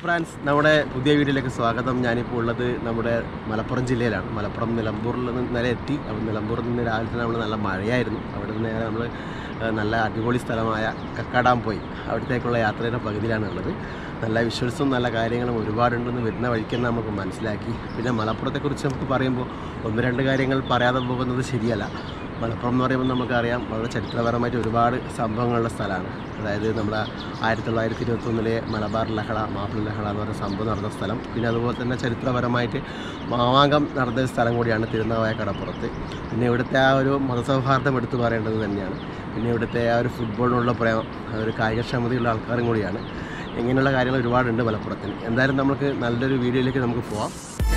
France നമ്മുടെ പുതിയ വീഡിയോയിലേക്ക് സ്വാഗതം ഞാനിപ്പോൾ ഉള്ളത് നമ്മുടെ മലപ്പുറം ജില്ലയിലാണ് മലപ്പുറം നിലമ്പൂരിൽ നിന്ന് ഇന്നലെ എത്തി അപ്പോൾ നിലമ്പൂരിൽ നിന്ന് രാവിലെ തന്നെ നമ്മൾ നല്ല മഴയായിരുന്നു അവിടെ നിന്ന് നേരെ നമ്മൾ നല്ല അടിപൊളി സ്ഥലമായ കക്കാടാൻ പോയി അവിടത്തേക്കുള്ള യാത്രയുടെ പകുതിയിലാണ് ഉള്ളത് നല്ല വിഷ്വൽസും നല്ല കാര്യങ്ങളും ഒരുപാടുണ്ടെന്ന് വരുന്ന വഴിക്ക് തന്നെ നമുക്ക് മനസ്സിലാക്കി പിന്നെ മലപ്പുറത്തെക്കുറിച്ച് നമുക്ക് പറയുമ്പോൾ ഒന്ന് രണ്ട് കാര്യങ്ങൾ പറയാതെ പോകുന്നത് ശരിയല്ല മലപ്പുറം എന്ന് പറയുമ്പോൾ നമുക്കറിയാം വളരെ ചരിത്രപരമായിട്ട് ഒരുപാട് സംഭവങ്ങളുള്ള സ്ഥലമാണ് അതായത് നമ്മുടെ ആയിരത്തി തൊള്ളായിരത്തി ഇരുപത്തൊന്നിലെ മലബാർ ലഹള മാപ്പിള ലഹള എന്ന് പറയുന്ന സംഭവം നടന്ന സ്ഥലം പിന്നെ അതുപോലെ തന്നെ ചരിത്രപരമായിട്ട് മാമാങ്കം നടന്ന ഒരു സ്ഥലം കൂടിയാണ് തിരുനാവായ കടപ്പുറത്ത് പിന്നെ ഇവിടുത്തെ ആ ഒരു മതസൗഹാർദ്ദം എടുത്തു പറയേണ്ടത് തന്നെയാണ് പിന്നെ ഇവിടുത്തെ ആ ഒരു ഫുട്ബോളിനുള്ള പ്രേമം ആ ഒരു കായികക്ഷമതയുള്ള ആൾക്കാരും കൂടിയാണ് ഇങ്ങനെയുള്ള കാര്യങ്ങൾ ഒരുപാടുണ്ട് മലപ്പുറത്തിന് എന്തായാലും നമുക്ക് നല്ലൊരു വീഡിയോയിലേക്ക് നമുക്ക് പോവാം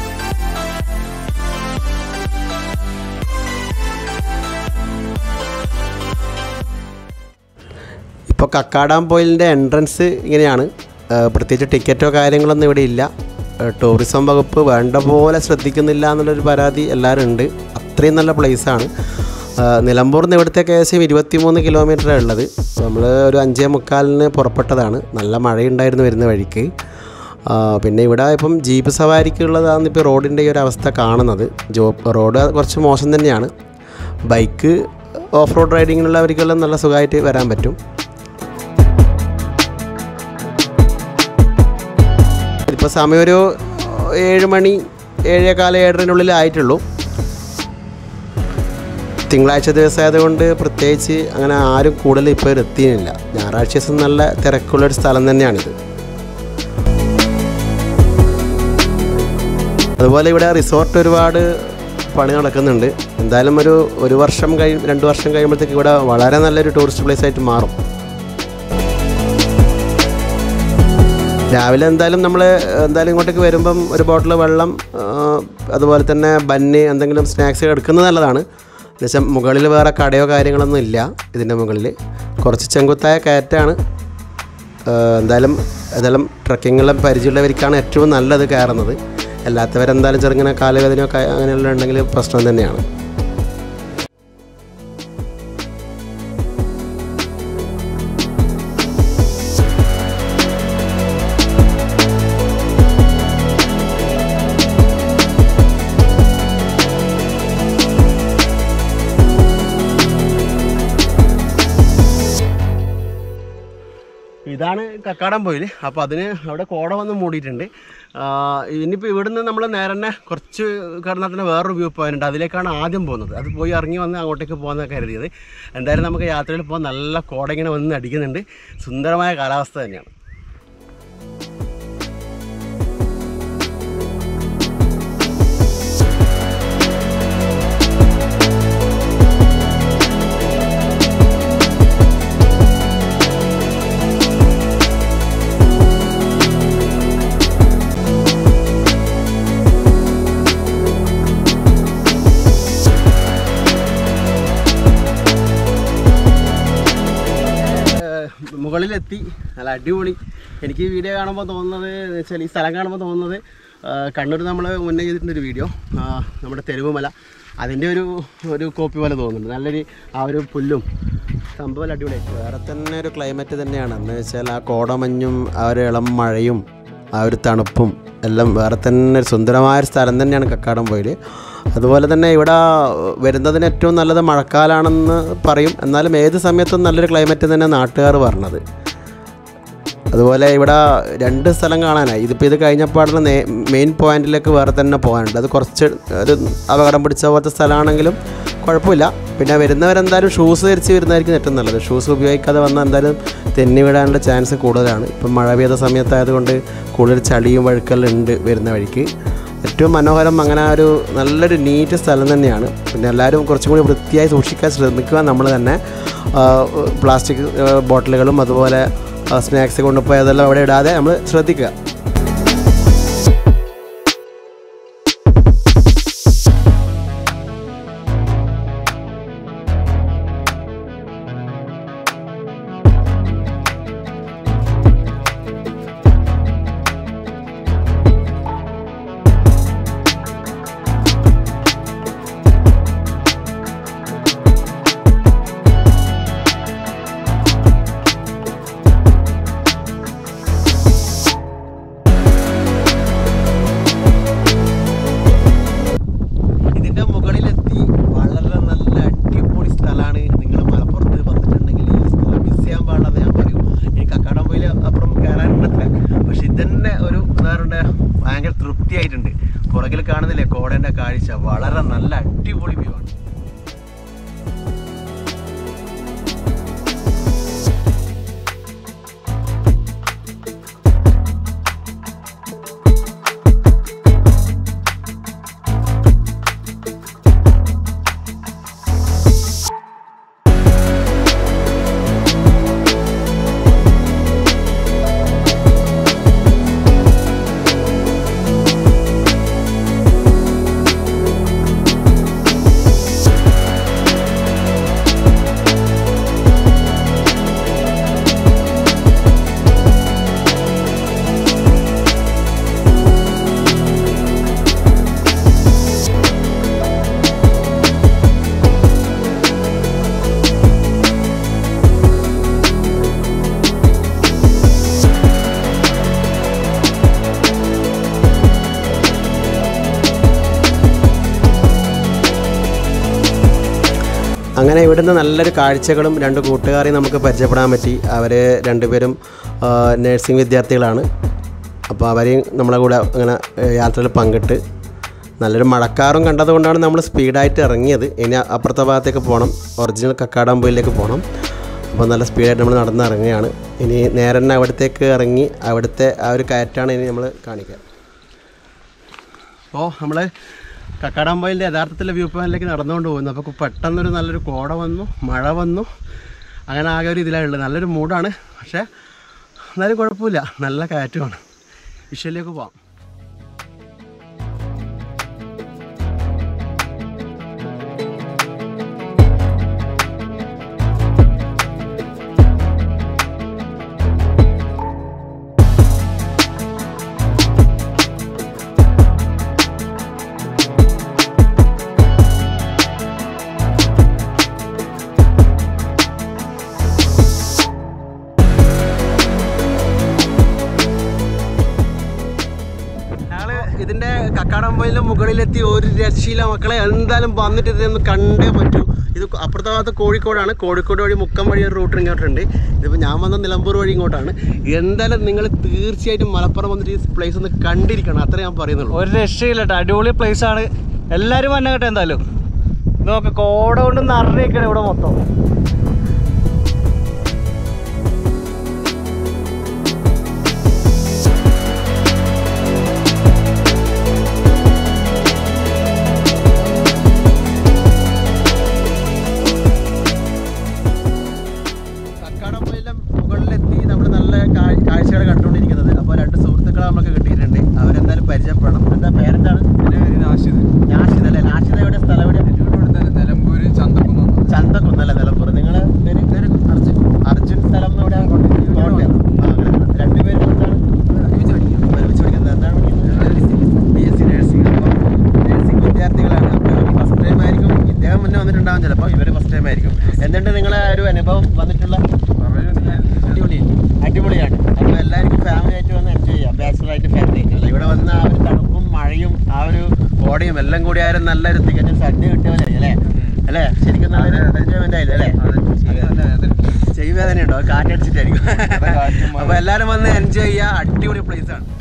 ഇപ്പോൾ കക്കാടാം പോയിലിൻ്റെ എൻട്രൻസ് ഇങ്ങനെയാണ് ഏഹ് പ്രത്യേകിച്ച് ടിക്കറ്റോ കാര്യങ്ങളൊന്നും ഇവിടെ ഇല്ല ഏഹ് ടൂറിസം വകുപ്പ് വേണ്ട പോലെ ശ്രദ്ധിക്കുന്നില്ല എന്നുള്ളൊരു പരാതി എല്ലാവരും ഉണ്ട് അത്രയും നല്ല പ്ലേസാണ് നിലമ്പൂർ നിന്ന് ഇവിടുത്തേക്ക് ഏകദേശം ഇരുപത്തിമൂന്ന് കിലോമീറ്ററാണ് ഉള്ളത് നമ്മൾ ഒരു അഞ്ചേ മുക്കാലിന് പുറപ്പെട്ടതാണ് നല്ല മഴയുണ്ടായിരുന്നു വരുന്ന വഴിക്ക് ആ, പിന്നെ ഇവിടെ ഇപ്പം ജീപ്പ് സവാരിക്കുള്ളതാണ് ഇപ്പോൾ റോഡിൻ്റെ ഈ ഒരു അവസ്ഥ കാണുന്നത് ജോ റോഡ് കുറച്ച് മോശം തന്നെയാണ് ബൈക്ക് ഓഫ് റോഡ് റൈഡിങ്ങിനുള്ളവർക്കെല്ലാം നല്ല സുഖമായിട്ട് വരാൻ പറ്റും ഇപ്പോൾ സമയം ഒരു ഏഴ് മണി ഏഴേകാല ഏഴരൻ്റെ ഉള്ളിൽ ആയിട്ടുള്ളൂ തിങ്കളാഴ്ച ദിവസമായതുകൊണ്ട് പ്രത്യേകിച്ച് അങ്ങനെ ആരും കൂടുതൽ ഇപ്പോൾ എത്തിയില്ല ഞായറാഴ്ച ദിവസം നല്ല തിരക്കുള്ളൊരു സ്ഥലം തന്നെയാണിത് അതുപോലെ ഇവിടെ റിസോർട്ട് ഒരുപാട് പണി നടക്കുന്നുണ്ട് എന്തായാലും ഒരു ഒരു വർഷം കഴി രണ്ട് വർഷം കഴിയുമ്പോഴത്തേക്ക് ഇവിടെ വളരെ നല്ലൊരു ടൂറിസ്റ്റ് പ്ലേസ് ആയിട്ട് മാറും രാവിലെ എന്തായാലും നമ്മൾ എന്തായാലും ഇങ്ങോട്ടേക്ക് വരുമ്പം ഒരു ബോട്ടിൽ വെള്ളം ആ, അതുപോലെ തന്നെ ബന്ന് എന്തെങ്കിലും സ്നാക്സ് എടുക്കുന്നത് നല്ലതാണ് എന്നുവെച്ചാൽ മുകളിൽ വേറെ കടയോ കാര്യങ്ങളൊന്നും ഇല്ല ഇതിൻ്റെ മുകളിൽ കുറച്ച് ചെങ്കുത്തായ കയറ്റാണ് ആ, എന്തായാലും ഏതായാലും ട്രക്കിങ്ങെല്ലാം പരിചയമുള്ളവർക്കാണ് ഏറ്റവും നല്ലത് കയറുന്നത് അല്ലാത്തവരെന്തായാലും ചെറുങ്ങനെ കാലുവേദനയോ ക- അങ്ങനെയുള്ള ഉണ്ടെങ്കിൽ പ്രശ്നം തന്നെയാണ് ഇതാണ് കക്കാടം പോയിൽ അപ്പോൾ അതിന് അവിടെ കോട വന്ന് മൂടിയിട്ടുണ്ട് ആ, ഇനിയിപ്പോൾ ഇവിടുന്ന് നമ്മൾ നേരെ തന്നെ കുറച്ച് കടന്നാൽ തന്നെ വേറൊരു വ്യൂ പോയിന്റ് ഉണ്ട് അതിലേക്കാണ് ആദ്യം പോകുന്നത് അത് പോയി ഇറങ്ങി വന്ന് അങ്ങോട്ടേക്ക് പോകുന്ന കരുതിയത് എന്തായാലും നമുക്ക് യാത്രയിൽ പോകാൻ നല്ല കോട ഇങ്ങനെ വന്ന് അടിക്കുന്നുണ്ട് സുന്ദരമായ കാലാവസ്ഥ തന്നെയാണ് ഏഹ് മുകളിലെത്തി നല്ല അടിപൊളി എനിക്ക് ഈ വീഡിയോ കാണുമ്പോൾ തോന്നുന്നത് എന്ന് വെച്ചാൽ ഈ സ്ഥലം കാണുമ്പോൾ തോന്നുന്നത് ഏഹ് കണ്ണൂർ നമ്മൾ മുന്നേ ചെയ്തിട്ടുണ്ടൊരു വീഡിയോ ആഹ് നമ്മുടെ തെരുവുമല അതിൻ്റെ ഒരു ഒരു കോപ്പി പോലെ തോന്നുന്നുണ്ട് നല്ലൊരു ആ ഒരു പുല്ലും സംഭവം നല്ല അടിപൊളിയായി വേറെ തന്നെ ഒരു ക്ലൈമറ്റ് തന്നെയാണ് എന്ന് വെച്ചാൽ ആ കോടമഞ്ഞും ആ ഒരു ഇളം മഴയും ആ ഒരു തണുപ്പും എല്ലാം വേറെ തന്നെ ഒരു സുന്ദരമായ ഒരു സ്ഥലം തന്നെയാണ് കക്കാടം പോയിൽ അതുപോലെ തന്നെ ഇവിടെ വരുന്നതിന് ഏറ്റവും നല്ലത് മഴക്കാലമാണെന്ന് പറയും എന്നാലും ഏത് സമയത്തും നല്ലൊരു ക്ലൈമറ്റ് തന്നെ നാട്ടുകാർ പറഞ്ഞത് അതുപോലെ ഇവിടെ രണ്ട് സ്ഥലം കാണാനായി ഇതിപ്പോൾ ഇത് കഴിഞ്ഞപ്പാടുള്ള നേ മെയിൻ പോയിന്റിലേക്ക് വേറെ തന്നെ പോകാനുണ്ട് അത് കുറച്ച് ഒരു അപകടം പിടിച്ച പോലത്തെ സ്ഥലമാണെങ്കിലും കുഴപ്പമില്ല പിന്നെ വരുന്നവരെന്തായാലും ഷൂസ് ധരിച്ച് വരുന്നതായിരിക്കും ഏറ്റവും നല്ലത് ഷൂസ് ഉപയോഗിക്കാതെ വന്നാൽ എന്തായാലും തെന്നി വിടാനുള്ള ചാൻസ് കൂടുതലാണ് ഇപ്പം മഴ പെയ്ത സമയത്തായതുകൊണ്ട് കൂടുതൽ ചളിയും വഴുക്കെല്ലാം ഉണ്ട് വരുന്ന വഴിക്ക് ഏറ്റവും മനോഹരം അങ്ങനെ ഒരു നല്ലൊരു നീറ്റ് സ്ഥലം തന്നെയാണ് പിന്നെ എല്ലാവരും കുറച്ചും കൂടി വൃത്തിയായി സൂക്ഷിക്കാൻ ശ്രമിക്കുക നമ്മൾ തന്നെ ആ, പ്ലാസ്റ്റിക് ആ, ബോട്ടിലുകളും അതുപോലെ ആ, സ്നാക്സ് കൊണ്ടുപോയി അതെല്ലാം അവിടെ ഇടാതെ നമ്മൾ ശ്രദ്ധിക്കുക എന്താറുണ്ട് ഭയങ്കര തൃപ്തിയായിട്ടുണ്ട് പുറകിൽ കാണുന്നില്ലേ കോടേൻ്റെ കാഴ്ച വളരെ നല്ല അടിപൊളി വ്യൂ ആണ് അങ്ങനെ ഇവിടുന്ന് നല്ലൊരു കാഴ്ചകളും രണ്ട് കൂട്ടുകാരെയും നമുക്ക് പരിചയപ്പെടാൻ പറ്റി അവർ രണ്ടുപേരും നഴ്സിംഗ് വിദ്യാർത്ഥികളാണ് അപ്പോൾ അവരെയും നമ്മളെ കൂടെ അങ്ങനെ ഏഹ്, യാത്രയിൽ പങ്കിട്ട് നല്ലൊരു മഴക്കാറും കണ്ടതുകൊണ്ടാണ് നമ്മൾ സ്പീഡായിട്ട് ഇറങ്ങിയത് ഇനി അപ്പുറത്തെ ഭാഗത്തേക്ക് പോകണം ഒറിജിനൽ കക്കാടാമ്പൊയിലേക്ക് പോകണം അപ്പോൾ നല്ല സ്പീഡായിട്ട് നമ്മൾ നടന്ന് ഇറങ്ങുകയാണ് ഇനി നേരെ തന്നെ അവിടത്തേക്ക് ഇറങ്ങി അവിടുത്തെ ആ ഒരു കയറ്റാണ് ഇനി നമ്മൾ കാണിക്കുക അപ്പോൾ നമ്മൾ കക്കാടാമ്പൊയിലിൻ്റെ യഥാർത്ഥത്തിലെ വ്യൂ പോയിന്റിലേക്ക് നടന്നുകൊണ്ട് പോകുന്നു അപ്പോൾ പെട്ടെന്നൊരു നല്ലൊരു കോട വന്നു മഴ വന്നു അങ്ങനെ ആകെ ഒരു ഇതിലാണുള്ളത് നല്ലൊരു മൂഡാണ് പക്ഷേ എന്നാലും കുഴപ്പമില്ല നല്ല കയറ്റമാണ് വിഷയിലേക്ക് പോവാം ഞങ്ങള് ഇതിന്റെ കക്കാടമ്പയിലും മുകളിലെത്തി ഒരു രക്ഷയില്ല മക്കളെ എന്തായാലും വന്നിട്ട് ഇതൊന്ന് കണ്ടേ പറ്റൂ ഇത് അപ്പുറത്തെ ഭാഗത്ത് കോഴിക്കോടാണ് കോഴിക്കോട് വഴി മുക്കം വഴി ഒരു റൂട്ട് ഇങ്ങോട്ടുണ്ട് ഇതിപ്പോൾ ഞാൻ വന്ന നിലമ്പൂർ വഴി ഇങ്ങോട്ടാണ് എന്തായാലും നിങ്ങൾ തീർച്ചയായിട്ടും മലപ്പുറം വന്നിട്ട് ഈ പ്ലേസ് ഒന്ന് കണ്ടിരിക്കണം അത്രേ ഞാൻ പറയുന്നുള്ളൂ ഒരു രക്ഷയില്ല കേട്ടോ അടിപൊളി പ്ലേസ് ആണ് എല്ലാവരും വന്നെ കേട്ടോ എന്തായാലും ഇത് നോക്ക് കോട കൊണ്ട് നിറഞ്ഞേക്കാണ് ഇവിടെ മൊത്തം കക്കാടമ്പയിലും മുകളിലെത്തി നമ്മൾ നല്ല കാ- കാഴ്ചകൾ കണ്ടുകൊണ്ടിരിക്കുന്നത് അപ്പോൾ രണ്ട് സുഹൃത്തുക്കളെ നമുക്ക് കിട്ടിയിട്ടുണ്ട് അവരെന്തായാലും പരിചയപ്പെടണം എന്താ പേരെന്താണ് നാഷിദ് അല്ലേ നാഷിദ് എവിടെ സ്ഥലം എവിടെ നിലമ്പൂര് ചന്തക്കുന്ന് ചന്തക്കുന്നല്ല നിലമ്പൂർ നിങ്ങൾ പേര് പേര് അർജുൻ അർജുൻ സ്ഥലം എന്ന് എവിടെയാണ് കോട്ടയം ആ, അങ്ങനെ. രണ്ടുപേരും എന്താണ് ഒരുമിച്ച് പഠിക്കുന്നത് എന്താണ് ബി എസ് സി നഴ്സിംഗ് അപ്പോൾ നഴ്സിംഗ് വിദ്യാർത്ഥികളാണ് അപ്പോൾ ഇവർ ഫസ്റ്റ് ടൈം ആയിരിക്കും ഇദ്ദേഹം മുന്നേ വന്നിട്ടുണ്ടാവും ചിലപ്പോൾ ഇവർ ഫസ്റ്റ് ടൈം ആയിരിക്കും എന്തുണ്ട് നിങ്ങളെ ഒരു അനുഭവം വന്നിട്ടുള്ള അടിപൊളിയാണ് അപ്പോൾ എല്ലാവർക്കും ഫാമിലി ആയിട്ട് വന്ന് എൻജോയ് ചെയ്യാം ബാച്ചിലർ ആയിട്ട് ഫാമിലി ആയിട്ട് ഇവിടെ വന്ന ആ ഒരു തണുപ്പും മഴയും ആ ഒരു കോടയും എല്ലാം കൂടി ആയാലും നല്ലൊരു തികഞ്ഞ സദ്യ കിട്ടിയ പോലെ അല്ലേ അല്ലേ ശരിക്കും നല്ലൊരു എൻജോയ്മെന്റ് ആയില്ലേ അല്ലേ ചെവി വേദനയുണ്ടോ കാറ്റടിച്ചിട്ടായിരിക്കും കാറ്റും മഴയും. അപ്പോൾ എല്ലാവരും വന്ന് എൻജോയ് ചെയ്യുക അടിപൊളി പ്ലേസ് ആണ്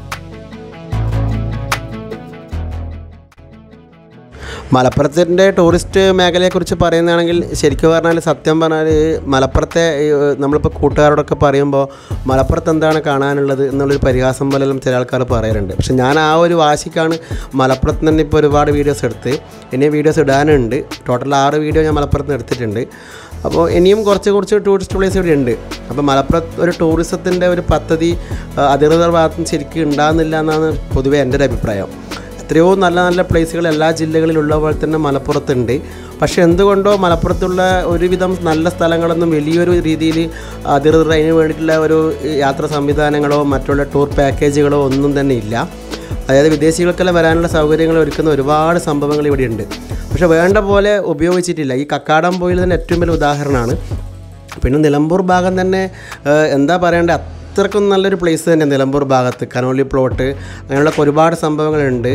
മലപ്പുറത്തിൻ്റെ ടൂറിസ്റ്റ് മേഖലയെക്കുറിച്ച് പറയുന്നതാണെങ്കിൽ ശരിക്കും പറഞ്ഞാൽ സത്യം പറഞ്ഞാൽ മലപ്പുറത്തെ ഈ, നമ്മളിപ്പോൾ കൂട്ടുകാരോടൊക്കെ പറയുമ്പോൾ മലപ്പുറത്ത് എന്താണ് കാണാനുള്ളത് എന്നുള്ളൊരു പരിഹാസം പോലെല്ലാം ചില ആൾക്കാർ പറയാറുണ്ട് പക്ഷെ ഞാൻ ആ ഒരു വാശിക്കാണ് മലപ്പുറത്ത് തന്നെ ഇപ്പോൾ ഒരുപാട് വീഡിയോസ് എടുത്ത് ഇനി വീഡിയോസ് ഇടാനുണ്ട് ടോട്ടൽ ആറ് വീഡിയോ ഞാൻ മലപ്പുറത്ത് നിന്ന് എടുത്തിട്ടുണ്ട് അപ്പോൾ ഇനിയും കുറച്ച് കുറച്ച് ടൂറിസ്റ്റ് പ്ലേസ് ഇവിടെ ഉണ്ട് അപ്പോൾ മലപ്പുറത്ത് ഒരു ടൂറിസത്തിൻ്റെ ഒരു പദ്ധതി ആ, അധികൃതർ ഭാഗത്ത് നിന്ന് ശരിക്കും ഉണ്ടാകുന്നില്ല എന്നാണ് പൊതുവേ എൻ്റെ ഒരു അഭിപ്രായം എത്രയോ നല്ല നല്ല പ്ലേസുകൾ എല്ലാ ജില്ലകളിലുള്ള പോലെ തന്നെ മലപ്പുറത്തുണ്ട് പക്ഷേ എന്തുകൊണ്ടോ മലപ്പുറത്തുള്ള ഒരുവിധം നല്ല സ്ഥലങ്ങളൊന്നും വലിയൊരു രീതിയിൽ അധികൃതർ അതിന് വേണ്ടിയിട്ടുള്ള ഒരു യാത്രാ സംവിധാനങ്ങളോ മറ്റുള്ള ടൂർ പാക്കേജുകളോ ഒന്നും തന്നെ ഇല്ല അതായത് വിദേശികൾക്കെല്ലാം വരാനുള്ള സൗകര്യങ്ങൾ ഒരുക്കുന്ന ഒരുപാട് സംഭവങ്ങൾ ഇവിടെയുണ്ട് പക്ഷേ വേണ്ട പോലെ ഉപയോഗിച്ചിട്ടില്ല ഈ കക്കാടംപോയിൽ തന്നെ ഏറ്റവും വലിയ ഉദാഹരണമാണ് പിന്നെ നിലമ്പൂർ ഭാഗം തന്നെ ഏഹ്, എന്താ പറയണ്ടേ അത്രക്കും നല്ലൊരു പ്ലേസ് തന്നെ നിലമ്പൂർ ഭാഗത്ത് കനോലി പ്ലോട്ട് അങ്ങനെയുള്ള ഒരുപാട് സംഭവങ്ങളുണ്ട്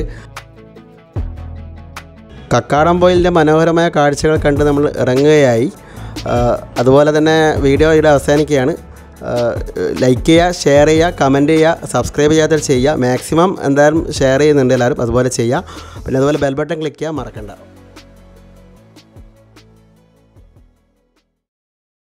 കക്കാടംപോയിലിൻ്റെ മനോഹരമായ കാഴ്ചകൾ കണ്ട് നമ്മൾ ഇറങ്ങുകയായി ആ, അതുപോലെ തന്നെ വീഡിയോ ഇവിടെ അവസാനിക്കുകയാണ് ലൈക്ക് ചെയ്യുക ഷെയർ ചെയ്യുക കമൻറ്റ് ചെയ്യുക സബ്സ്ക്രൈബ് ചെയ്യാത്തവർ ചെയ്യുക മാക്സിമം എന്തായാലും ഷെയർ ചെയ്യുന്നുണ്ട് എല്ലാവരും അതുപോലെ ചെയ്യുക പിന്നെ അതുപോലെ ബെൽ ബട്ടൺ ക്ലിക്ക് ചെയ്യാൻ മറക്കണ്ട